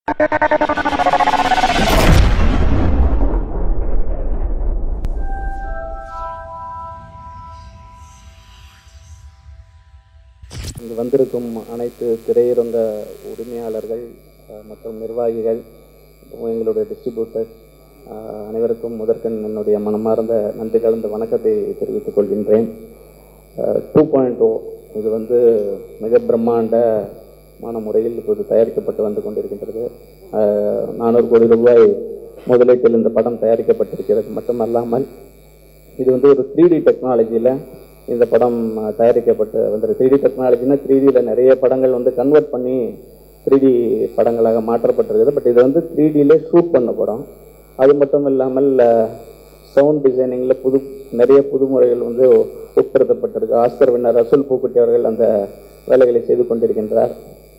இங்கு வந்திருக்கும் அனைத்து திரையரங்க உரிமையாளர்கள் அஹ், மற்றும் நிர்வாகிகள் மற்றும் எங்களுடைய டிஸ்ட்ரிபியூட்டர் அனைவருக்கும் முதற்கண் என்னுடைய மனமார்ந்த நன்றி கலந்த வணக்கத்தை தெரிவித்துக் கொள்கின்றேன் டூ பாயிண்ட் ஓ இது வந்து மிக பிரம்மாண்டமான முறையில் இப்போது தயாரிக்கப்பட்டு வந்து கொண்டிருக்கின்றது அஹ், நானூறு கோடி ரூபாய் முதலீட்டில் இந்த படம் தயாரிக்கப்பட்டிருக்கிறது மட்டுமல்லாமல் இது வந்து ஒரு த்ரீ டி டெக்னாலஜியில் இந்த படம் அஹ், தயாரிக்கப்பட்டு வந்து த்ரீ டி டெக்னாலஜினா த்ரீ டியில் நிறைய படங்கள் வந்து கன்வெர்ட் பண்ணி த்ரீ டி படங்களாக மாற்றப்பட்டிருக்குது பட் இது வந்து த்ரீ டியிலே ஷூட் பண்ண படம் அது மட்டும் இல்லாமல் சவுண்ட் டிசைனிங்கில் புது நிறைய புதுமுறைகள் வந்து உட்படுத்தப்பட்டிருக்கு ஆஸ்கர் வின்னர் ரசூல் பூக்குட்டி அவர்கள் அந்த வேலைகளை செய்து கொண்டிருக்கின்றார்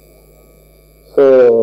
ஸோ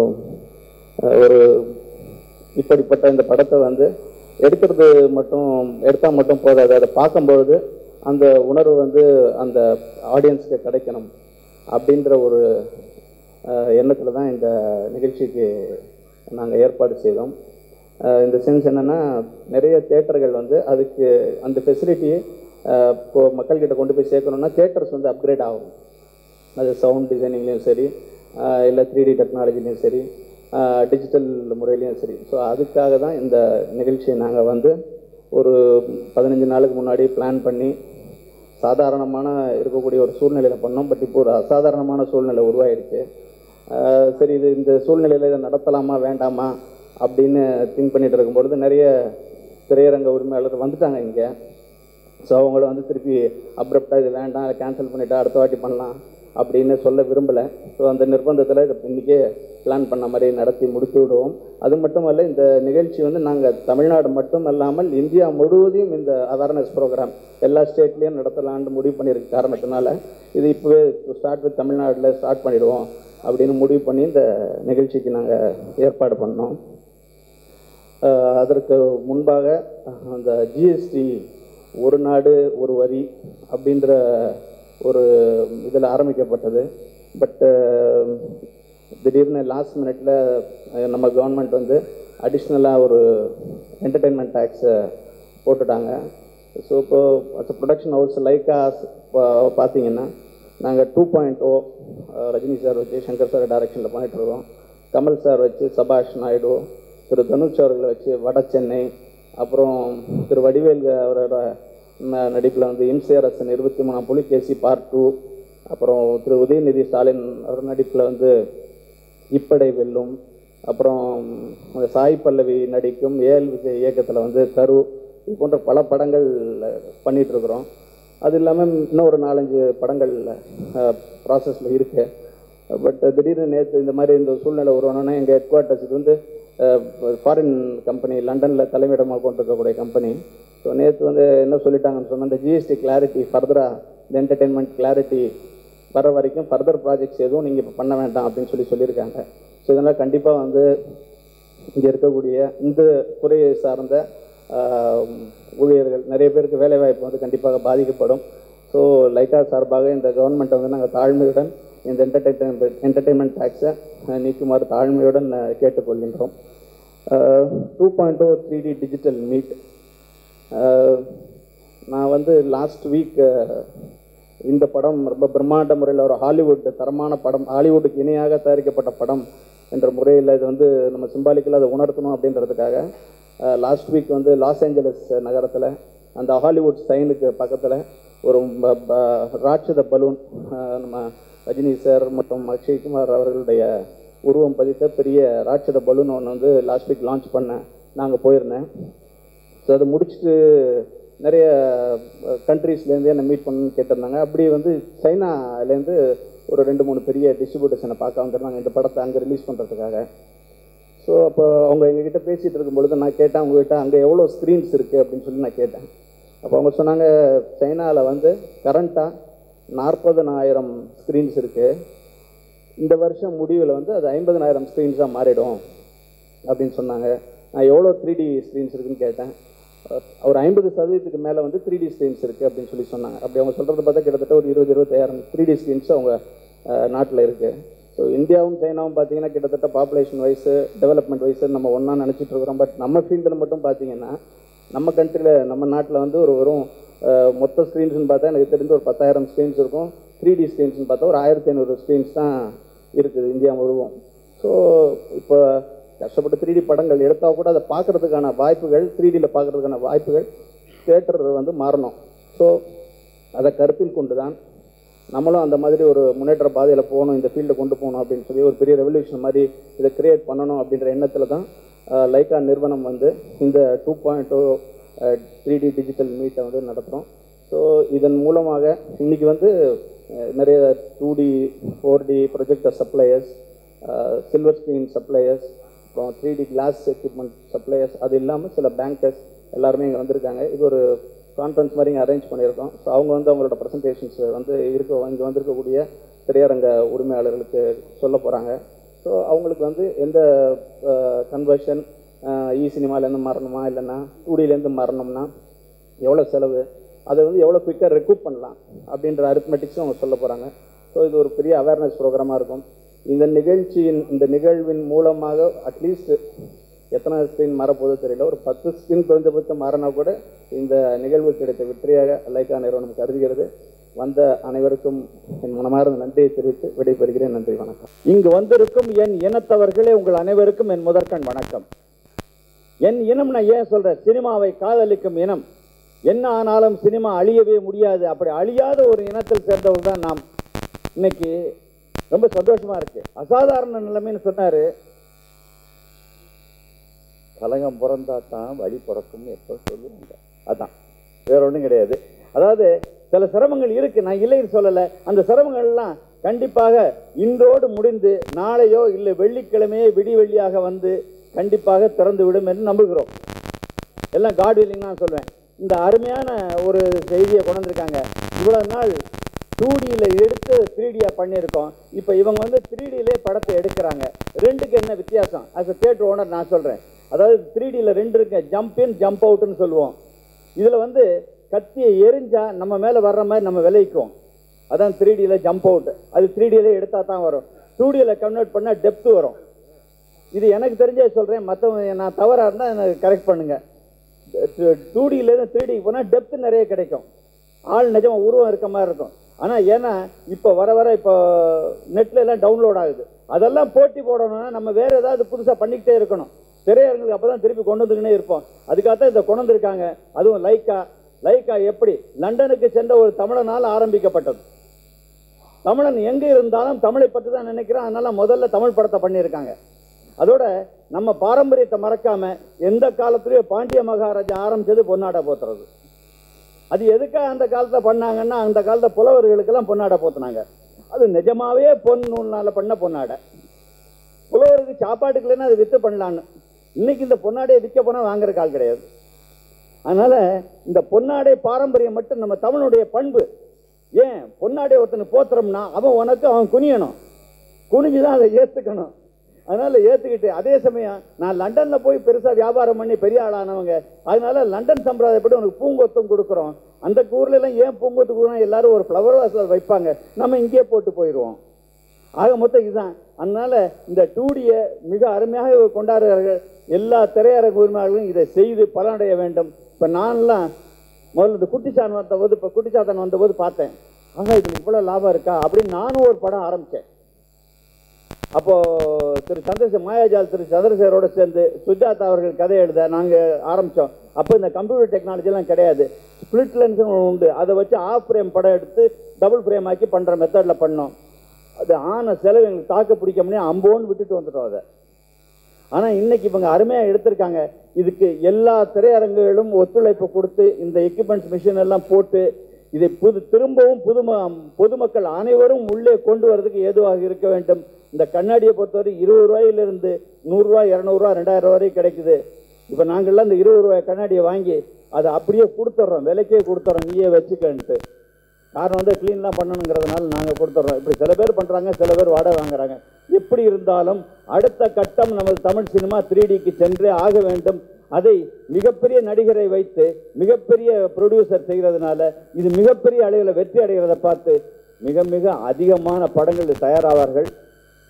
ஒரு இப்படிப்பட்ட இந்த படத்தை வந்து எடுக்கிறது மட்டும் எடுத்தால் மட்டும் போதாது அதை பார்க்கும்பொழுது அந்த உணர்வு வந்து அந்த ஆடியன்ஸ்க்கு கிடைக்கணும் அப்படின்ற ஒரு எண்ணத்தில் தான் இந்த நிகழ்ச்சிக்கு நாங்கள் ஏற்பாடு செய்தோம் அஹ் இந்த சென்ஸ் என்னென்னா நிறைய தேட்டர்கள் வந்து அதுக்கு அந்த ஃபெசிலிட்டியை இப்போ மக்கள்கிட்ட கொண்டு போய் சேர்க்கணுன்னா தேட்டர்ஸ் வந்து அப்கிரேட் ஆகும் அது சவுண்ட் டிசைனிங்லேயும் சரி இல்லை த்ரீ டி டெக்னாலஜிலையும் சரி டிஜிட்டல் முறையிலையும் சரி ஸோ அதுக்காக தான் இந்த நிகழ்ச்சியை நாங்கள் வந்து ஒரு பதினஞ்சு நாளுக்கு முன்னாடி பிளான் பண்ணி சாதாரணமான இருக்கக்கூடிய ஒரு சூழ்நிலையில் பண்ணோம் பட் இப்போ ஒரு அசாதாரணமான சூழ்நிலை உருவாயிடுச்சு ஆஹ் சரி இது இந்த சூழ்நிலையில் இதை நடத்தலாமா வேண்டாமா அப்படின்னு திங்க் பண்ணிட்டு இருக்கும்பொழுது நிறைய திரையரங்க உரிமையாளர் வந்துட்டாங்க இங்கே ஸோ அவங்கள வந்து திருப்பி அப்ரப்டாக இது வேண்டாம் இதை கேன்சல் பண்ணிட்டா அடுத்த வாட்டி பண்ணலாம் அப்படின்னு சொல்ல விரும்பலை ஸோ அந்த நிர்பந்தத்தில் இதை இன்றைக்கே பிளான் பண்ண மாதிரி நடத்தி முடித்து விடுவோம் அது மட்டும் அல்ல இந்த நிகழ்ச்சி வந்து நாங்கள் தமிழ்நாடு மட்டும் அல்லாமல் இந்தியா முழுவதையும் இந்த அவேர்னஸ் ப்ரோக்ராம் எல்லா ஸ்டேட்லேயும் நடத்தலான்னு முடிவு பண்ணியிருக்க காரணத்தினால இது இப்போவே ஸ்டார்ட் வித் தமிழ்நாட்டில் ஸ்டார்ட் பண்ணிடுவோம் அப்படின்னு முடிவு பண்ணி இந்த நிகழ்ச்சிக்கு நாங்கள் ஏற்பாடு பண்ணோம் அஹ் அதற்கு முன்பாக அந்த ஜிஎஸ்டி ஒரு நாடு ஒரு வரி அப்படின்ற ஒரு இதில் ஆரம்பிக்கப்பட்டது பட்டு திடீர்னு லாஸ்ட் மினிட்ல நம்ம கவர்மெண்ட் வந்து அடிஷ்னலாக ஒரு என்டர்டெயின்மெண்ட் டேக்ஸை போட்டுட்டாங்க ஸோ இப்போ அஸ் ப்ரொடக்ஷன் ஹவுஸ் லைக்கா பார்த்தீங்கன்னா நாங்கள் two point O Rajini sir வச்சு சங்கர் சார் டைரக்ஷனில் பண்ணிட்டு இருக்கோம் கமல் சார் வச்சு சபாஷ் நாயுடு திரு தனுஷ் அவர்களை வச்சு வட சென்னை அப்புறம் திரு வடிவேல் அவரோட நடிப்பில் வந்து எம்சிஆர் அரசன் இருபத்தி மூணாம் புலிகேசி பார்ட் டூ அப்புறம் திரு உதயநிதி ஸ்டாலின் அவர் நடிப்பில் வந்து இப்படை வெல்லும் அப்புறம் அந்த சாய் பல்லவி நடிக்கும் ஏஎல் விஜய் இயக்கத்தில் வந்து கரு இது போன்ற பல படங்கள் பண்ணிட்டு இருக்கிறோம் அது இல்லாமல் இன்னும் ஒரு நாலஞ்சு படங்கள் ப்ராசஸில் இருக்குது பட் திடீர்னு நேற்று இந்த மாதிரி இந்த சூழ்நிலை உருவானோன்னா எங்கள் ஹெட் குவார்ட்டர்ஸ் இது வந்து ஃபாரின் கம்பெனி லண்டனில் தலைமையிடமாக கொண்டிருக்கக்கூடிய கம்பெனி ஸோ நேற்று வந்து என்ன சொல்லிட்டாங்கன்னு சொன்னால் இந்த ஜிஎஸ்டி கிளாரிட்டி ஃபர்தராக இந்த என்டர்டெயின்மெண்ட் கிளாரிட்டி வர வரைக்கும் ஃபர்தர் ப்ராஜெக்ட்ஸ் எதுவும் நீங்கள் இப்போ பண்ண வேண்டாம் அப்படின்னு சொல்லி சொல்லியிருக்காங்க ஸோ இதனால் கண்டிப்பாக வந்து இங்கே இருக்கக்கூடிய இந்த துறையை சார்ந்த ஆஹ், ஊழியர்கள் நிறைய பேருக்கு வேலைவாய்ப்பு வந்து கண்டிப்பாக பாதிக்கப்படும் ஸோ லைக்கா சார்பாக இந்த கவர்மெண்ட்டை வந்து நாங்கள் தாழ்மையுடன் இந்த என்டர்டைன்மெண்ட் என்டர்டெயின்மெண்ட் டேக்ஸை நீக்குமாறு தாழ்மையுடன் அஹ், கேட்டுக்கொள்கின்றோம் two point O three D digital meet நான் வந்து லாஸ்ட் வீக் இந்த படம் ரொம்ப பிரம்மாண்ட முறையில் ஒரு ஹாலிவுட் தரமான படம் ஹாலிவுட்டுக்கு இணையாக தயாரிக்கப்பட்ட படம் என்ற முறையில் இது வந்து நம்ம சிம்பாலிக்கலாக அதை உணர்த்தணும் அப்படின்றதுக்காக லாஸ்ட் வீக் வந்து லாஸ் ஏஞ்சலஸ் நகரத்தில் அந்த ஹாலிவுட் சைனுக்கு பக்கத்தில் ஒரு ப- ப- ராட்சத பலூன் நம்ம ரஜினி சார் மற்றும் அக்ஷய்குமார் அவர்களுடைய உருவம் பதித்த பெரிய ராட்சத பலூன் ஒன்று வந்து லாஸ்ட் வீக் லான்ச் பண்ணேன் நாங்கள் போயிருந்தேன் ஸோ அதை முடிச்சுட்டு நிறைய கண்ட்ரீஸ்லேருந்து என்னை மீட் பண்ணணும்னு கேட்டிருந்தாங்க அப்படி வந்து சைனாலேருந்து ஒரு ரெண்டு மூணு பெரிய டிஸ்ட்ரிபியூட்டர்ஸ் என்னை பார்க்க வந்திருந்தாங்க இந்த படத்தை அங்கே ரிலீஸ் பண்ணுறதுக்காக ஸோ அப்போ அவங்க எங்ககிட்ட பேசிகிட்டு இருக்கும்பொழுது நான் கேட்டேன் அவங்ககிட்ட அங்கே எவ்வளோ ஸ்க்ரீன்ஸ் இருக்குது அப்படின்னு சொல்லி நான் கேட்டேன் அப்போ அவங்க சொன்னாங்க சைனாவில் வந்து கரண்ட்டாக நாற்பதனாயிரம் ஸ்க்ரீன்ஸ் இருக்குது இந்த வருஷம் முடிவில் வந்து அது ஐம்பதனாயிரம் ஸ்க்ரீன்ஸாக மாறிடும் அப்படின்னு சொன்னாங்க நான் எவ்வளோ த்ரீ டி ஸ்க்ரீன்ஸ் இருக்குன்னு கேட்டேன் அஹ் ஒரு ஐம்பது சதவீதத்துக்கு மேலே வந்து த்ரீ டி ஸ்க்ரீன்ஸ் இருக்குது அப்படின்னு சொல்லி சொன்னாங்க அப்படி அவங்க சொல்கிறத பார்த்தா கிட்டத்தட்ட ஒரு இருபது இருபத்தாயிரம் த்ரீ டி ஸ்க்ரீன்ஸ் அவங்க நாட்டில் இருக்குது ஸோ இந்தியாவும் சைனாவும் பார்த்தீங்கன்னா கிட்டத்தட்ட பாப்புலேஷன் வைஸ் டெவலப்மெண்ட் வைஸ் நம்ம ஒன்றா நினச்சிட்டு இருக்கிறோம் பட் நம்ம ஃபீல்டில் மட்டும் பார்த்தீங்கன்னா நம்ம கண்ட்ரியில் நம்ம நாட்டில் வந்து ஒரு வெறும் அஹ், மொத்த ஸ்க்ரீன்ஸ்னு பார்த்தா எனக்கு தெரிஞ்சு ஒரு பத்தாயிரம் ஸ்க்ரீன்ஸ் இருக்கும் த்ரீ டி ஸ்க்ரீன்ஸ்னு பார்த்தா ஒரு ஆயிரத்தி ஐநூறு ஸ்க்ரீன்ஸ் தான் இருக்குது இந்தியா முழுவதும் ஸோ இப்போ கஷ்டப்பட்டு த்ரீ டி படங்கள் எடுத்தால் கூட அதை பார்க்கறதுக்கான வாய்ப்புகள் த்ரீ டியில் பார்க்கறதுக்கான வாய்ப்புகள் தேட்டர் வந்து மாறணும் ஸோ அதை கருத்தில் கொண்டு தான் நம்மளும் அந்த மாதிரி ஒரு முன்னேற்ற பாதையில் போகணும் இந்த ஃபீல்டை கொண்டு போகணும் அப்படின்னு சொல்லி ஒரு பெரிய ரெவல்யூஷன் மாதிரி இதை கிரியேட் பண்ணணும் அப்படின்ற எண்ணத்தில் தான் அஹ், லைக்கா நிறுவனம் வந்து இந்த two point two three D digital மீட்டை வந்து நடத்துகிறோம் ஸோ இதன் மூலமாக இன்னைக்கு வந்து அஹ், நிறைய two D four D projector suppliers silver screen suppliers அப்புறம் three D glass equipment suppliers அது இல்லாமல் சில பேங்கர்ஸ் எல்லாருமே இங்கே வந்திருக்காங்க இது ஒரு கான்ஃபரன்ஸ் மாதிரி இங்கே அரேஞ்ச் பண்ணியிருக்கோம் ஸோ அவங்க வந்து அவங்களோட ப்ரெசன்டேஷன்ஸ் வந்து இருக்க இங்கே வந்திருக்கக்கூடிய திரையரங்க உரிமையாளர்களுக்கு சொல்ல போகிறாங்க ஸோ அவங்களுக்கு வந்து எந்த கன்வர்ஷன் இ சினிமாலேருந்து மாறணுமா இல்லைன்னா டூடியிலேருந்து மாறணும்னா எவ்வளோ செலவு அதை வந்து எவ்வளோ குயிக்காக ரெக்கூப் பண்ணலாம் அப்படின்ற அரித்மெட்டிக்ஸும் அவங்க சொல்ல போகிறாங்க ஸோ இது ஒரு பெரிய அவேர்னஸ் ப்ரோக்ராமாக இருக்கும் இந்த நிகழ்ச்சியின் இந்த நிகழ்வின் மூலமாக அட்லீஸ்ட் எத்தனை ஸ்க்ரீன் மாறப்போதோ தெரியல ஒரு பத்து ஸ்க்ரீன் குறைந்தபட்சம் மாறினா கூட இந்த நிகழ்வு கிடைத்த வெற்றியாக லைக்கா நிறுவனம் கருதுகிறது வந்த அனைவருக்கும் என் மனமார்ந்த நன்றியை தெரிவித்து விடைபெறுகிறேன் நன்றி வணக்கம் இங்கு வந்திருக்கும் என் இனத்தவர்களே உங்கள் அனைவருக்கும் என் முதற்கண் வணக்கம் என் இனம் நான் ஏன் சொல்றேன் சினிமாவை காதலிக்கும் இனம் என்ன ஆனாலும் சினிமா அழியவே முடியாது அப்படி அழியாத ஒரு இனத்தில் சேர்ந்தவர் தான் நாம் இன்னைக்கு ரொம்ப சந்தோஷமா இருக்கு அசாதாரண நிலைமைன்னு சொன்னாரு கலகம் பிறந்தா தான் வழி பிறக்கும்னு எப்போ சொல்லுவாங்க அதான் வேற ஒன்றும் கிடையாது அதாவது சில சிரமங்கள் இருக்கு நான் இல்லைன்னு சொல்லலை அந்த சிரமங்கள்லாம் கண்டிப்பாக இன்றோடு முடிந்து நாளையோ இல்லை வெள்ளிக்கிழமையோ விடி வெள்ளியாக வந்து கண்டிப்பாக திறந்து விடும் என்று நம்புகிறோம் எல்லாம் காட் வில்லிங் நான் சொல்வேன் இந்த அருமையான ஒரு செய்தியை கொண்டு வந்திருக்காங்க இவ்வளவு நாள் டூ டியில் எடுத்து த்ரீ டியாக பண்ணியிருக்கோம் இப்போ இவங்க வந்து த்ரீ டியிலே படத்தை எடுக்கிறாங்க ரெண்டுக்கு என்ன வித்தியாசம் as a theatre ஓனர் நான் சொல்கிறேன் அதாவது த்ரீ டியில் ரெண்டு இருக்கு ஜம்ப் இன் ஜம்ப் அவுட்னு சொல்லுவோம் இதில் வந்து கத்தியை எரிஞ்சா நம்ம மேலே வர்ற மாதிரி நம்ம விளைவிக்குவோம் அதான் த்ரீ டியில் ஜம்ப் அவுட் அது த்ரீ டியில் எடுத்தால் தான் வரும் டூ டியில் கன்வெர்ட் பண்ணால் டெப்த் வரும் இது எனக்கு தெரிஞ்சே சொல்கிறேன் மற்றவங்க நான் தவறாக இருந்தால் எனக்கு கரெக்ட் பண்ணுங்கள் டூ டியிலேருந்து த்ரீ டிக்கு போனால் டெப்த் நிறைய கிடைக்கும் ஆள் நிஜமா உருவம் இருக்க மாதிரி இருக்கும் ஆனால் ஏன்னா இப்போ வர வர இப்போ நெட்டில் எல்லாம் டவுன்லோட் ஆகுது அதெல்லாம் போட்டி போடணும்னா நம்ம வேற ஏதாவது புதுசாக பண்ணிக்கிட்டே இருக்கணும் திரையரங்குக்கு அப்போ தான் திருப்பி கொண்டு வந்துக்கினே இருப்போம் அதுக்காக தான் இதை கொண்டு வந்திருக்காங்க அதுவும் லைக்கா லைக்கா எப்படி லண்டனுக்கு சென்ற ஒரு தமிழனால் ஆரம்பிக்கப்பட்டது தமிழன் எங்கே இருந்தாலும் தமிழை பற்றி தான் நினைக்கிறான் அதனால முதல்ல தமிழ் படத்தை பண்ணியிருக்காங்க அதோட நம்ம பாரம்பரியத்தை மறக்காம எந்த காலத்துலயும் பாண்டிய மகாராஜா ஆரம்பிச்சது பொன்னாடை போத்துறது அது எதுக்காக அந்த காலத்துல பண்ணாங்கன்னா அந்த காலத்துல புலவர்களுக்கெல்லாம் பொன்னாடை போத்துனாங்க அது நிஜமாவே பொன் நூல்னால பண்ண பொன்னாடை புலவருக்கு சாப்பாட்டுக்கு இல்லைன்னா அது வித்து பண்ணலான்னு இன்னைக்கு இந்த பொன்னாடையை விற்க போனால் வாங்குறதுக்கு ஆள் கிடையாது அதனால இந்த பொன்னாடை பாரம்பரியம் மட்டும் நம்ம தமிழுடைய பண்பு ஏன் பொன்னாடை ஒருத்தனை போத்துறோம்னா அவன் உனக்கு அவன் குனியணும் குனிஞ்சு தான் அதை ஏற்றுக்கணும் அதனால ஏற்றுக்கிட்டு அதே சமயம் நான் லண்டனில் போய் பெருசாக வியாபாரம் பண்ணி பெரிய ஆளானவங்க அதனால லண்டன் சம்பிரதாயப்படி உனக்கு பூங்கொத்தும் கொடுக்குறோம் அந்த ஊர்ல எல்லாம் ஏன் பூங்கொத்து கொடுக்குறோம் எல்லாரும் ஒரு ஃப்ளவர் வாசல் வைப்பாங்க நம்ம இங்கேயே போட்டு போயிடுவோம் ஆக மொத்தம் இதுதான் அதனால இந்த டூடியை மிக அருமையாக கொண்டாடுகிறார்கள் எல்லா திரையரங்கு உரிமையாளர்களும் இதை செய்து பலனடைய வேண்டும் இப்போ நான்லாம் முதல்ல இந்த குட்டிச்சான் வந்தபோது இப்போ குட்டிச்சாத்தன் வந்தபோது பார்த்தேன் ஆகா இதுல இவ்வளோ லாபம் இருக்கா அப்படின்னு நானும் ஒரு படம் ஆரம்பித்தேன் அப்போ திரு சந்திரசேகர் மாயாஜால் திரு சந்திரசேகரோட சேர்ந்து சுஜாதா அவர்கள் கதை எழுத நாங்கள் ஆரம்பித்தோம் அப்போ இந்த கம்ப்யூட்டர் டெக்னாலஜிலாம் கிடையாது ஸ்பிளிட் லென்ஸ்னு ஒன்று உண்டு அதை வச்சு ஆஃப் ஃப்ரேம் படம் எடுத்து டபுள் ஃப்ரேம் ஆக்கி பண்ணுற மெத்தடில் பண்ணோம் அது ஆன செலவு எங்களுக்கு தாக்க பிடிக்க முடியும் அம்போன்னு விட்டுட்டு வந்துட்டோம் அதை ஆனால் இன்னைக்கு இவங்க அருமையாக எடுத்திருக்காங்க இதுக்கு எல்லா திரையரங்குகளும் ஒத்துழைப்பு கொடுத்து இந்த எக்யூப்மெண்ட்ஸ் மிஷின் எல்லாம் போட்டு இதை புது திரும்பவும் புதும பொதுமக்கள் அனைவரும் உள்ளே கொண்டு வரதுக்கு ஏதுவாக இருக்க வேண்டும் இந்த கண்ணாடியை பொறுத்தவரை இருபது ரூபாயிலிருந்து நூறுரூவா இரநூறுவா ரெண்டாயிரம் ரூபா வரைக்கும் கிடைக்குது இப்போ நாங்கள்லாம் இந்த இருபது ரூபாய் கண்ணாடியை வாங்கி அதை அப்படியே கொடுத்துட்றோம் விலைக்கே கொடுத்துட்றோம் நீயே வச்சுக்கன்ட்டு காரணம் வந்து க்ளீன்லாம் பண்ணணுங்கிறதுனால நாங்கள் கொடுத்துட்றோம் இப்படி சில பேர் பண்ணுறாங்க சில பேர் வாடகை வாங்குறாங்க எப்படி இருந்தாலும் அடுத்த கட்டம் நமது தமிழ் சினிமா த்ரீ டிக்கு சென்றே ஆக வேண்டும் அதை மிகப்பெரிய நடிகரை வைத்து மிகப்பெரிய ப்ரொடியூசர் செய்கிறதுனால இது மிகப்பெரிய அளவில் வெற்றி அடைகிறதை பார்த்து மிக மிக அதிகமான படங்கள் தயாராவார்கள்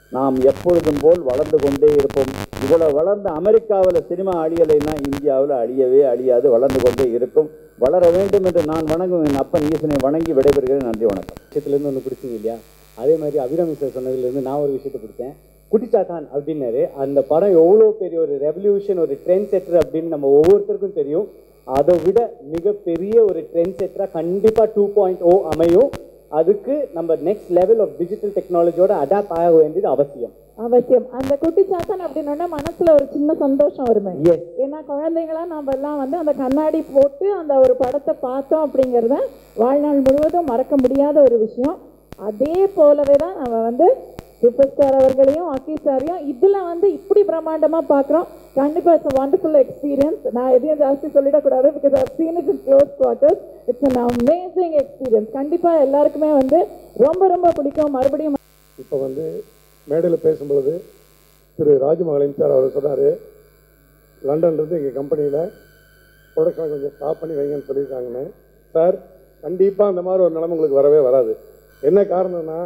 நாம் எப்பொழுதும் போல் வளர்ந்து கொண்டே இருப்போம் இவ்வளவு வளர்ந்த அமெரிக்காவில் சினிமா அழியலைன்னா இந்தியாவில் அழியவே அழியாது வளர்ந்து கொண்டே இருக்கும் வளர வேண்டும் என்று நான் வணங்கும் என் அப்பன் ஈசனை வணங்கி விடைபெறுகிறேன் நன்றி வணக்கம் விஷயத்துலேருந்து ஒன்று பிடிச்சிங்க இல்லையா அதே மாதிரி அபிராமி சார் சொன்னதுலேருந்து நான் ஒரு விஷயத்தை பிடிச்சேன் குட்டிச்சாத்தான் அப்படின்னாரு அந்த படம் எவ்வளோ பெரிய ஒரு ரெவல்யூஷன் ஒரு ட்ரெண்ட் செட்டர் அப்படின்னு நம்ம ஒவ்வொருத்தருக்கும் தெரியும் அதை விட மிகப்பெரிய ஒரு ட்ரெண்ட் செட்டராக கண்டிப்பாக டூ பாயிண்ட் ஓ அமையும் அதுக்கு நம்ம நெக்ஸ்ட் லெவல் ஆஃப் டிஜிட்டல் டெக்னாலஜியோட அடாப்ட் ஆக வேண்டியது அவசியம் அவசியம் அந்த குட்டி சாத்தான் அப்படின்னோடனே மனசுல ஒரு சின்ன சந்தோஷம் வருமே Yes. ஏன்னா குழந்தைங்களா நம்ம எல்லாம் வந்து அந்த கண்ணாடி போட்டு அந்த ஒரு படத்தை பார்த்தோம் அப்படிங்கிறத வாழ்நாள் முழுவதும் மறக்க முடியாத ஒரு விஷயம் அதே போலவே தான் நம்ம வந்து சூப்பர் ஸ்டார் அவர்களையும் அக்கி சாரையும் இதுல வந்து இப்படி பிரம்மாண்டமா பார்க்குறோம் கண்டிப்பா இட்ஸ் வண்டர்ஃபுல் எக்ஸ்பீரியன்ஸ் நான் எதையும் ஜாஸ்தி சொல்லிடக்கூடாது because I've seen it in close quarters it's an amazing experience கண்டிப்பா எல்லாருக்குமே வந்து ரொம்ப ரொம்ப பிடிக்கும் மறுபடியும் இப்போ வந்து மேடையில் பேசும்பொழுது திரு ராஜமகளின் சார் அவர் சொன்னார் லண்டன்லேருந்து எங்கள் கம்பெனியில் ப்ரொடக்ஷனை கொஞ்சம் ஸ்டாப் பண்ணி வைங்கன்னு சொல்லியிருக்காங்கன்னு சார் கண்டிப்பாக அந்த மாதிரி ஒரு நிலைமை உங்களுக்கு வரவே வராது என்ன காரணம்னா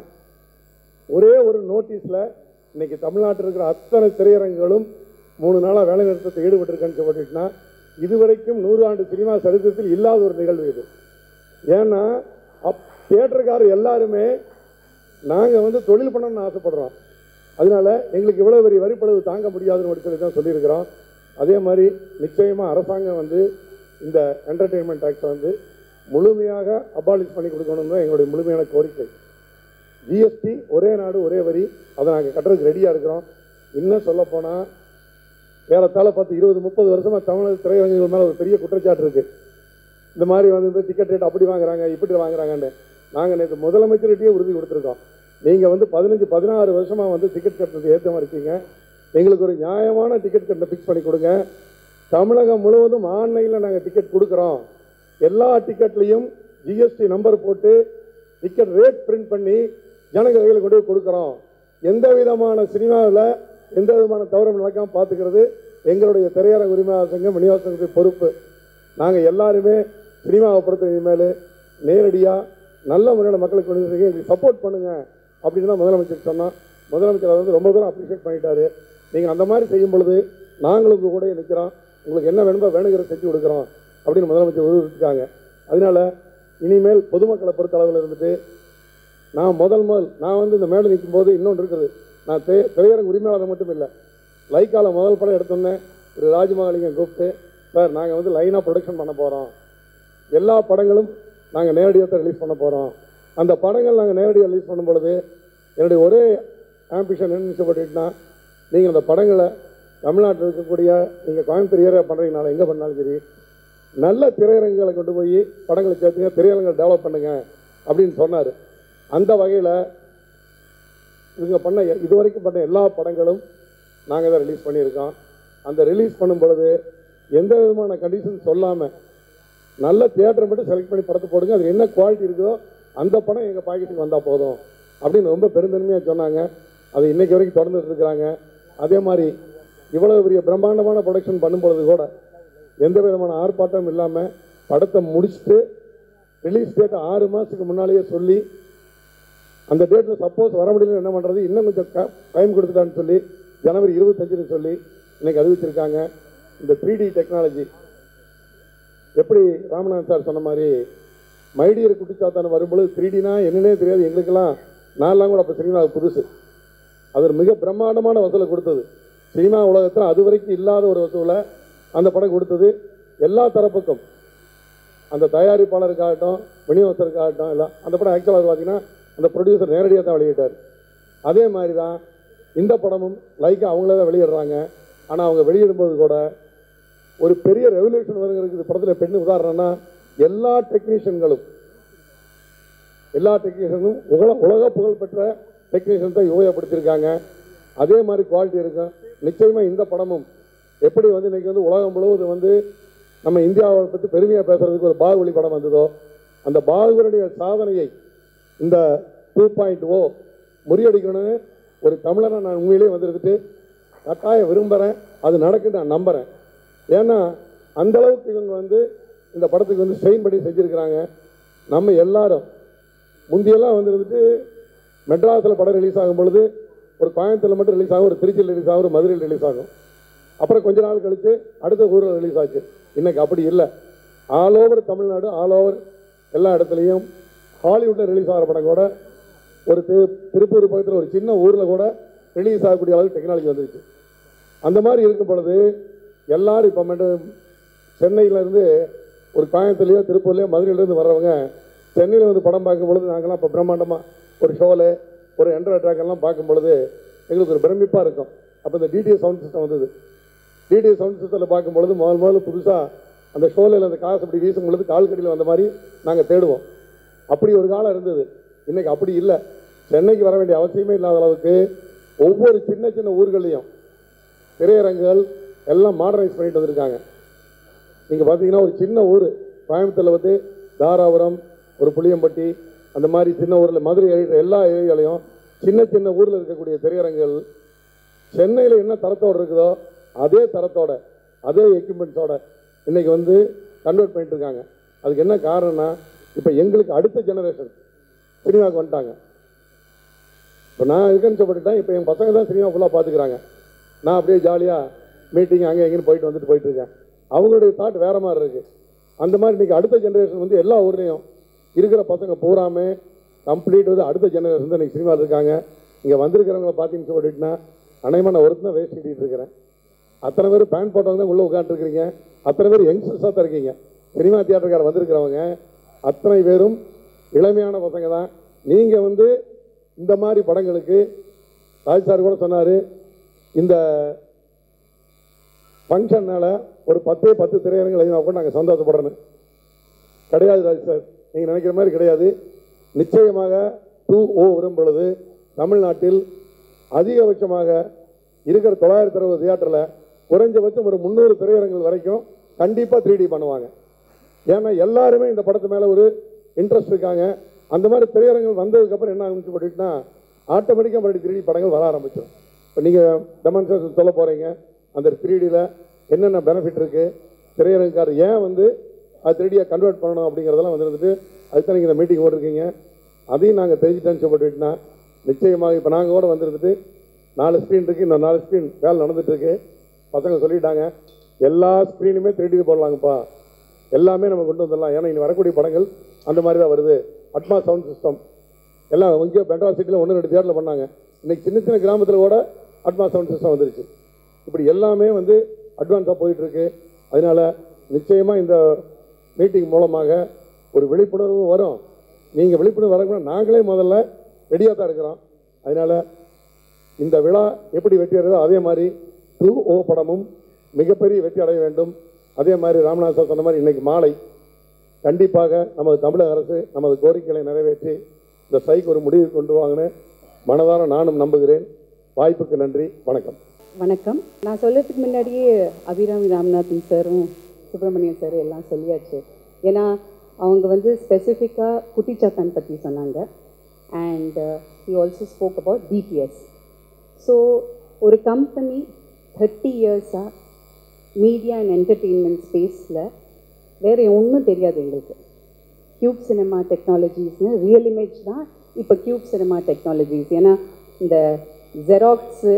ஒரே ஒரு நோட்டீஸில் இன்னைக்கு தமிழ்நாட்டில் இருக்கிற அத்தனை திரையரங்குகளும் மூணு நாளாக வேலை நிறுத்தத்தை ஈடுபட்டிருக்கேன்னு சொல்லிட்டுனா இதுவரைக்கும் நூறு ஆண்டு சினிமா சரித்திரத்தில் இல்லாத ஒரு நிகழ்வு இது ஏன்னா அப் தியேட்டருக்காரர் எல்லாருமே நாங்கள் வந்து தொழில் பண்ணணும்னு ஆசைப்படுறோம் அதனால எங்களுக்கு இவ்வளோ பெரிய வரிப்பளவு தாங்க முடியாதுன்னு ஒரு சொல்லி தான் சொல்லியிருக்கிறோம் அதே மாதிரி நிச்சயமாக அரசாங்கம் வந்து இந்த என்டர்டெயின்மெண்ட் டேக்ஸை வந்து முழுமையாக அபாலிஷ் பண்ணி கொடுக்கணும்னு தான் எங்களுடைய முழுமையான கோரிக்கை ஜிஎஸ்டி ஒரே நாடு ஒரே வரி அதை நாங்கள் கட்டுறதுக்கு ரெடியாக இருக்கிறோம் இன்னும் சொல்லப்போனால் ஏறத்தாழ பத்து இருபது முப்பது வருஷமாக தமிழக திரையரங்குகள் மேலே ஒரு பெரிய குற்றச்சாட்டு இருக்குது இந்த மாதிரி வந்து டிக்கெட் ரேட் அப்படி வாங்குறாங்க இப்படி வாங்குறாங்கன்னு நாங்கள் நேற்று முதலமைச்சர்கிட்டயே உறுதி கொடுத்துருக்கோம் நீங்கள் வந்து பதினஞ்சு பதினாறு வருஷமாக வந்து டிக்கெட் கட்டுறது ஏற்ற மாதிரி இருக்கீங்க எங்களுக்கு ஒரு நியாயமான டிக்கெட் கட்டணை ஃபிக்ஸ் பண்ணி கொடுங்க தமிழகம் முழுவதும் ஆன்லைனில் நாங்கள் டிக்கெட் கொடுக்குறோம் எல்லா டிக்கெட்லேயும் ஜிஎஸ்டி நம்பர் போட்டு டிக்கெட் ரேட் பிரிண்ட் பண்ணி ஜனங்க கையில் கொண்டு போய் கொடுக்குறோம் எந்த விதமான சினிமாவில் எந்த விதமான தவறும் நடக்காமல் பார்த்துக்கிறது எங்களுடைய திரையரங்க உரிமையாளர் சங்கம் விநியோக சங்கத்தின் பொறுப்பு நாங்கள் எல்லாருமே சினிமாவை பொறுத்த இனிமேல் நேரடியாக நல்ல முறையில் மக்களுக்கு கொண்டு வந்து எங்களுக்கு சப்போர்ட் பண்ணுங்க அப்படின்னு தான் முதலமைச்சர் சொன்னோம் முதலமைச்சர் அதை வந்து ரொம்ப தூரம் அப்ரிஷியேட் பண்ணிட்டாரு நீங்கள் அந்த மாதிரி செய்யும் பொழுது நாங்களும் உங்கள் கூட நிற்கிறோம் உங்களுக்கு என்ன வேணுமோ வேணுங்கிறத செஞ்சு கொடுக்குறோம் அப்படின்னு முதலமைச்சர் உறுதிட்டாங்க அதனால இனிமேல் பொதுமக்களை பொறுத்த அளவில் இருந்துட்டு நான் முதல் முதல் நான் வந்து இந்த மேடை நிற்கும் போது இன்னொன்று இருக்குது நான் திரை திரையரங்கு உரிமையாளர் மட்டும் இல்லை லைக்கால முதல் படம் எடுத்தோன்னே திரு ராஜமகாலிங்க கூப்பிட்டு சார் நாங்கள் வந்து லைனாக ப்ரொடக்ஷன் பண்ண போகிறோம் எல்லா படங்களும் நாங்கள் நேரடியாக தான் ரிலீஸ் பண்ண போகிறோம் அந்த படங்கள் நாங்கள் நேரடியாக ரிலீஸ் பண்ணும் பொழுது என்னுடைய ஒரே ஆம்பிஷன் என்ன சொல்லப்பட்டுனா நீங்கள் அந்த படங்களை தமிழ்நாட்டில் இருக்கக்கூடிய நீங்கள் கோயம்புத்தூர் ஏரியா பண்ணுறீங்கனால எங்கே பண்ணாலும் சரி நல்ல திரையரங்குகளை கொண்டு போய் படங்களை சேர்த்துங்க திரையரங்களை டெவலப் பண்ணுங்க அப்படின்னு சொன்னார் அந்த வகையில் இவங்க பண்ண எ- இதுவரைக்கும் பண்ண எல்லா படங்களும் நாங்கள் தான் ரிலீஸ் பண்ணியிருக்கோம் அந்த ரிலீஸ் பண்ணும் பொழுது எந்த விதமான கண்டிஷன் சொல்லாமல் நல்ல தியேட்டர் மட்டும் செலக்ட் பண்ணி படத்தை போடுங்க அது என்ன குவாலிட்டி இருக்கோ அந்த படம் எங்கள் பாக்கெட்டுக்கு வந்தால் போதும் அப்படின்னு ரொம்ப பெருந்தன்மையாக சொன்னாங்க அது இன்னைக்கு வரைக்கும் தொடர்ந்துட்டு இருக்கிறாங்க அதே மாதிரி இவ்வளவு பெரிய பிரம்மாண்டமான ப்ரொடக்ஷன் பண்ணும் பொழுது கூட எந்த விதமான ஆர்ப்பாட்டம் இல்லாமல் படத்தை முடிச்சுட்டு ரிலீஸ் டேட் ஆறு மாதத்துக்கு முன்னாலேயே சொல்லி அந்த டேட்டில் சப்போஸ் வர முடியல என்ன பண்ணுறது இன்னும் கொஞ்சம் டைம் கொடுத்துட்டான்னு சொல்லி ஜனவரி இருபத்தஞ்சுன்னு சொல்லி இன்னைக்கு அறிவிச்சிருக்காங்க இந்த த்ரீ டி டெக்னாலஜி எப்படி ராமநாதன் சார் சொன்ன மாதிரி மைடியர் குட்டிச்சாத்தான வரும்பொழுது த்ரீ டினா என்னன்னே தெரியாது எங்களுக்கெல்லாம் நான்லாம் கூட அப்போ சினிமாவுக்கு புதுசு அது ஒரு மிக பிரம்மாண்டமான வசூலை கொடுத்தது சினிமா உலகத்தில் அது வரைக்கும் இல்லாத ஒரு வசூலை அந்த படம் கொடுத்தது எல்லா தரப்புக்கும் அந்த தயாரிப்பாளருக்காகட்டும் விநியோகஸ்தருக்காகட்டும் எல்லாம் அந்த படம் ஆக்சுவலாக பார்த்தீங்கன்னா அந்த ப்ரொடியூசர் நேரடியாக தான் வெளியிட்டார் அதே மாதிரி தான் இந்த படமும் லைக்கா அவங்களே தான் வெளியிடுறாங்க ஆனால் அவங்க வெளியிடும்போது கூட ஒரு பெரிய ரெவல்யூஷன் வருகிறது படத்தில் பெண்ணு உதாரணம்னா எல்லா டெக்னீஷியன்களும் எல்லா டெக்னீஷியனும் உலக உலக புகழ்பெற்ற டெக்னீஷியன் தான் உபயோகப்படுத்தியிருக்காங்க அதே மாதிரி குவாலிட்டி இருக்கும் நிச்சயமாக இந்த படமும் எப்படி வந்து இன்னைக்கு வந்து உலகம் முழுவதும் வந்து நம்ம இந்தியாவை பற்றி பெருமையாக பேசுறதுக்கு ஒரு பாகுபலி படம் வந்ததோ அந்த பாகுபலியுடைய சாதனையை இந்த டூ பாயிண்ட் ஓ முறியடிக்கணும்னு ஒரு தமிழனை நான் உண்மையிலேயே வந்துருந்துட்டு கட்டாயம் விரும்புகிறேன் அது நடக்குன்னு நான் நம்புகிறேன் ஏன்னா அந்த அளவுக்கு இவங்க வந்து இந்த படத்துக்கு வந்து ஸ்ட்ரெயின் பண்ணி செஞ்சுருக்கிறாங்க நம்ம எல்லாரும் முந்தியெல்லாம் வந்துருந்துட்டு மெட்ராஸில் படம் ரிலீஸ் ஆகும் பொழுது ஒரு கோயம்புத்தூரில் மட்டும் ரிலீஸ் ஆகும் ஒரு திருச்சியில் ரிலீஸ் ஆகும் ஒரு மதுரையில் ரிலீஸ் ஆகும் அப்புறம் கொஞ்ச நாள் கழித்து அடுத்த ஊரில் ரிலீஸ் ஆச்சு இன்னைக்கு அப்படி இல்லை all over Tamil Nadu all over எல்லா இடத்துலையும் ஹாலிவுட்டில் ரிலீஸ் ஆகிற படம் கூட ஒரு திரு திருப்பூர் பக்கத்தில் ஒரு சின்ன ஊரில் கூட ரிலீஸ் ஆகக்கூடிய அளவுக்கு டெக்னாலஜி வந்துருச்சு அந்த மாதிரி இருக்கும் பொழுது எல்லாரும் இப்போ மட்டும் சென்னையிலேருந்து ஒரு கோயம்புத்தூர்லையோ திருப்பூர்லையோ மதுரையிலேருந்து வர்றவங்க சென்னையில் வந்து படம் பார்க்கும் பொழுது நாங்கள்லாம் இப்போ பிரம்மாண்டமாக ஒரு ஷோவில் ஒரு என்ட்ரோ ட்ராக்கெல்லாம் பார்க்கும் பொழுது எங்களுக்கு ஒரு பிரமிப்பாக இருக்கும் அப்போ இந்த டிடிஎஸ் சவுண்ட் சிஸ்டம் வந்தது டிடிஎஸ் சவுண்ட் சிஸ்டத்தில் பார்க்கும் பொழுது முதல் முதல்ல புதுசாக அந்த ஷோவில் அந்த காசு அப்படி வீசும் பொழுது கால் கடியில் வந்த மாதிரி நாங்கள் தேடுவோம் அப்படி ஒரு காலம் இருந்தது இன்னைக்கு அப்படி இல்லை சென்னைக்கு வர வேண்டிய அவசியமே இல்லாத அளவுக்கு ஒவ்வொரு சின்ன சின்ன ஊர்களையும் திரையரங்குகள் எல்லாம் மாடர்னைஸ் பண்ணிட்டு வந்திருக்காங்க நீங்கள் பார்த்தீங்கன்னா ஒரு சின்ன ஊர் கோயம்புத்தூரில் வந்து தாராபுரம் ஒரு புளியம்பட்டி அந்த மாதிரி சின்ன ஊரில் மதுரை area- எல்லா ஏரியாலையும் சின்ன சின்ன ஊரில் இருக்கக்கூடிய திரையரங்குகள் சென்னையில் என்ன தரத்தோடு இருக்குதோ அதே தரத்தோட அதே எக்யூப்மெண்ட்ஸோட இன்னைக்கு வந்து கன்வெர்ட் பண்ணிட்டு இருக்காங்க அதுக்கு என்ன காரணம்னா இப்போ எங்களுக்கு அடுத்த ஜெனரேஷன் சினிமாவுக்கு வந்துட்டாங்க இப்போ நான் இருக்கேன்னு சொல்லிட்டேன் இப்போ என் பசங்க தான் சினிமா ஃபுல்லாக பார்த்துக்கிறாங்க நான் அப்படியே ஜாலியாக மீட்டிங் அங்கே எங்கேயும் போயிட்டு வந்துட்டு போயிட்டு இருக்கேன் அவங்களுடைய தாட் வேற மாதிரி இருக்கு அந்த மாதிரி இன்னைக்கு அடுத்த ஜெனரேஷன் வந்து எல்லா ஊர்லேயும் இருக்கிற பசங்க பூராமே கம்ப்ளீட் வந்து அடுத்த ஜெனரேஷன் தான் இன்னைக்கு சினிமாவில் இருக்காங்க இங்கே வந்திருக்கிறவங்கள பார்த்தீங்கன்னு சொல்லிட்டுனா அனைமா நான் ஒருத்தனை வேஸ்ட் கட்டிட்டு இருக்கிறேன் அத்தனை பேர் பேண்ட் போட்டவங்க தான் உள்ளே உட்காந்துருக்கிறீங்க அத்தனை பேர் யங்ஸ்டர்ஸாக தான் இருக்கீங்க சினிமா தியேட்டருக்கார வந்திருக்கிறவங்க அத்தனை பேரும் இளமையான பசங்க தான் நீங்கள் வந்து இந்த மாதிரி படங்களுக்கு ராஜ் சார் கூட சொன்னார் இந்த ஃபங்க்ஷன்னால ஒரு பத்தே பத்து திரையரங்குகள் எழுதினா கூட நாங்கள் சந்தோஷப்படுறேன்னு கிடையாது ராஜ் சார் நீங்கள் நினைக்கிற மாதிரி கிடையாது நிச்சயமாக டூ ஓ வரும் பொழுது தமிழ்நாட்டில் அதிகபட்சமாக இருக்கிற தொள்ளாயிரத்தி அறுபது தியேட்டரில் குறைஞ்சபட்சம் ஒரு முந்நூறு திரையரங்குகள் வரைக்கும் கண்டிப்பாக த்ரீ டி பண்ணுவாங்க ஏன்னா எல்லாருமே இந்த படத்து மேலே ஒரு இன்ட்ரெஸ்ட் இருக்காங்க அந்த மாதிரி திரையரங்குகள் வந்ததுக்கப்புறம் என்ன ஆரம்பிச்சு போட்டுட்டுனா ஆட்டோமேட்டிக்காக மறுபடியும் த்ரீ டி படங்கள் வர ஆரம்பிச்சிடும் இப்போ நீங்கள் டெமான்ஸ்ட்ரேஷன் சொல்ல போகிறீங்க அந்த த்ரீ டியில் என்னென்ன பெனிஃபிட் இருக்குது திரையரங்குக்கார் ஏன் வந்து அது த்ரீடியாக கன்வெர்ட் பண்ணணும் அப்படிங்கிறதெல்லாம் வந்து வந்துட்டு அதுதான் நீங்கள் இந்த மீட்டிங் போட்டிருக்கீங்க அதையும் நாங்கள் தெரிஞ்சுட்டேன்னு சொல்லிட்டுனா நிச்சயமாக இப்போ நாங்கள் கூட வந்துருந்துட்டு நாலு ஸ்க்ரீன் இருக்குது இன்னும் நாலு ஸ்க்ரீன் வேலை நடந்துட்டு இருக்கு பசங்க சொல்லிட்டாங்க எல்லா ஸ்க்ரீனுமே த்ரீ போடலாங்கப்பா எல்லாமே நம்ம கொண்டு வந்துடலாம் ஏன்னா இனி வரக்கூடிய படங்கள் அந்த மாதிரி தான் வருது அட்மா சவுண்ட் சிஸ்டம் எல்லாம் இங்கே பெட்ரா சிட்டியில் ஒன்று ரெண்டு தியேட்டரில் பண்ணாங்க இன்னைக்கு சின்ன சின்ன கிராமத்தில் கூட அட்மா சவுண்ட் சிஸ்டம் வந்துருச்சு இப்படி எல்லாமே வந்து அட்வான்ஸாக போயிட்டுருக்கு அதனால் நிச்சயமாக இந்த மீட்டிங் மூலமாக ஒரு விழிப்புணர்வு வரும் நீங்கள் விழிப்புணர்வு வரக்கூடாது நாங்களே முதல்ல ரெடியாக தான் இருக்கிறோம் அதனால் இந்த விழா எப்படி வெற்றி அடையதோ அதே மாதிரி டூ ஓ படமும் மிகப்பெரிய வெற்றி அடைய வேண்டும் அதே மாதிரி ராமநாத் சார் சொன்ன மாதிரி இன்னைக்கு மாலை கண்டிப்பாக நமது தமிழக அரசு நமது கோரிக்கைகளை நிறைவேற்றி இந்த சைக்கு ஒரு முடிவு கொண்டு வாங்கன்னு மனதார நானும் நம்புகிறேன் வாய்ப்புக்கு நன்றி வணக்கம் வணக்கம் நான் சொல்றதுக்கு முன்னாடியே அபிராமி ராமநாதன் சாரும் சுப்பிரமணியன் சார் எல்லாம் சொல்லியாச்சு ஏன்னா அவங்க வந்து ஸ்பெசிஃபிக்காக குட்டிச்சாத்தான் பற்றி சொன்னாங்க and he also spoke about DPS so ஒரு கம்பெனி தேர்ட்டி இயர்ஸாக மீடியா அண்ட் என்டர்டெயின்மெண்ட் ஸ்பேஸில் வேறு ஒன்றும் தெரியாது எங்களுக்கு கியூப் சினிமா டெக்னாலஜிஸ்னு ரியல் இமேஜ் தான் இப்போ கியூப் சினிமா டெக்னாலஜிஸ் ஏன்னா இந்த Xerox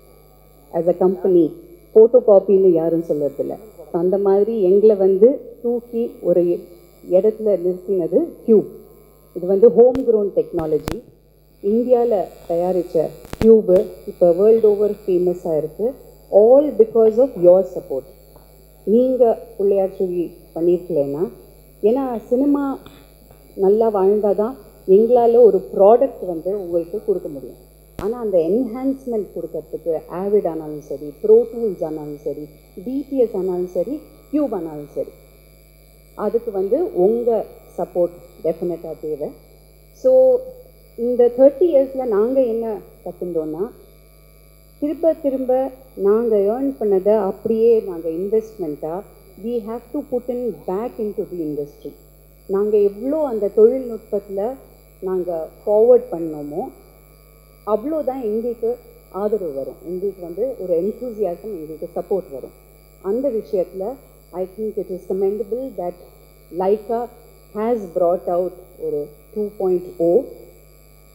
as a company photo காப்பின்னு யாரும் சொல்கிறதில்ல ஸோ அந்த மாதிரி எங்களை வந்து தூக்கி ஒரு இடத்துல நிறுத்தினது கியூப் இது வந்து ஹோம் க்ரோன் டெக்னாலஜி இந்தியாவில் தயாரித்த கியூபு இப்போ வேர்ல்டு ஓவர் ஃபேமஸாக இருக்குது all because of your support நீங்கள் பிள்ளையார் சொல்லி பண்ணியிருக்கலன்னா ஏன்னா சினிமா நல்லா வாழ்ந்தால் தான் எங்களால் ஒரு ப்ராடக்ட் வந்து உங்களுக்கு கொடுக்க முடியும் ஆனால் அந்த என்ஹான்ஸ்மெண்ட் கொடுக்கறதுக்கு ஆவிட் ஆனாலும் சரி ப்ரோ டூல்ஸ் ஆனாலும் சரி டிடிஎஸ் ஆனாலும் சரி கியூப் ஆனாலும் சரி அதுக்கு வந்து உங்கள் சப்போர்ட் டெஃபினட்டாக தேவை ஸோ இந்த தேர்ட்டி இயர்ஸில் நாங்கள் என்ன கற்றுந்தோன்னா திரும்ப திரும்ப நாங்கள் ஏர்ன் பண்ணதை அப்படியே நாங்கள் இன்வெஸ்ட்மெண்ட்டாக we have to put in back in to the industry நாங்கள் எவ்வளோ அந்த தொழில்நுட்பத்தில் நாங்கள் ஃபார்வர்ட் பண்ணோமோ அவ்வளோதான் எங்களுக்கு ஆதரவு வரும் எங்களுக்கு வந்து ஒரு என்தூசியாசம் எங்களுக்கு சப்போர்ட் வரும் அந்த விஷயத்தில் I think it is commendable that Lyca has brought out ஒரு two point O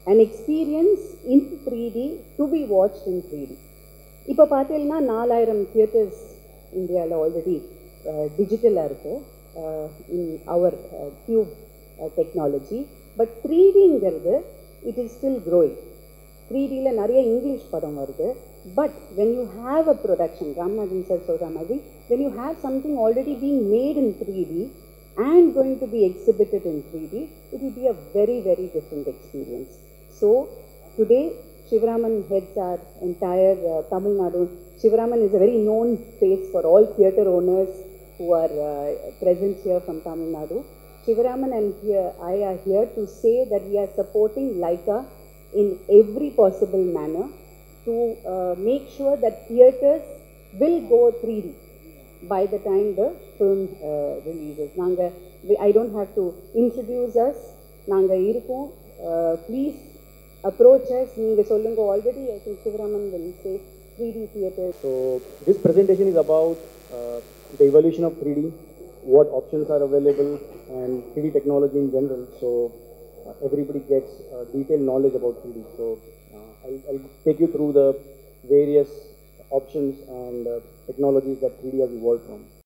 an experience in 3D to be watched in 3D. இப்போ பார்த்தீங்கன்னா நாலாயிரம் தியேட்டர்ஸ் இந்தியாவில் ஆல்ரெடி டிஜிட்டலாக இருக்குது in our tube technology but த்ரீடிங்கிறது இட் இஸ் ஸ்டில் க்ரோயிங் த்ரீடியில் நிறைய இங்கிலீஷ் படம் வருது but when you have a production Ramnathan sir சொல்கிற மாதிரி when you have something already being made in three D and going to be exhibited in 3D, it will be a very, very different experience. So, today, Shivaraman heads our entire uh, Tamil Nadu. Shivaraman is a very known face for all theatre owners who are uh, present here from Tamil Nadu. Shivaraman and here, I are here to say that we are supporting Laika in every possible manner to uh, make sure that theatres will go 3D by the time the film uh, releases. நாங்கள் I don't have to introduce us. நாங்கள் இருக்கோம் please approach us நீங்கள் சொல்லுங்க already I think Sivaraman will say 3D theatre. So this presentation is about uh, the evolution of 3D, what options are available, and 3D technology in general. So uh, everybody gets uh, detailed knowledge about 3D. So uh, I'll, I'll take you through the various options and uh, technologies that 3D has evolved from.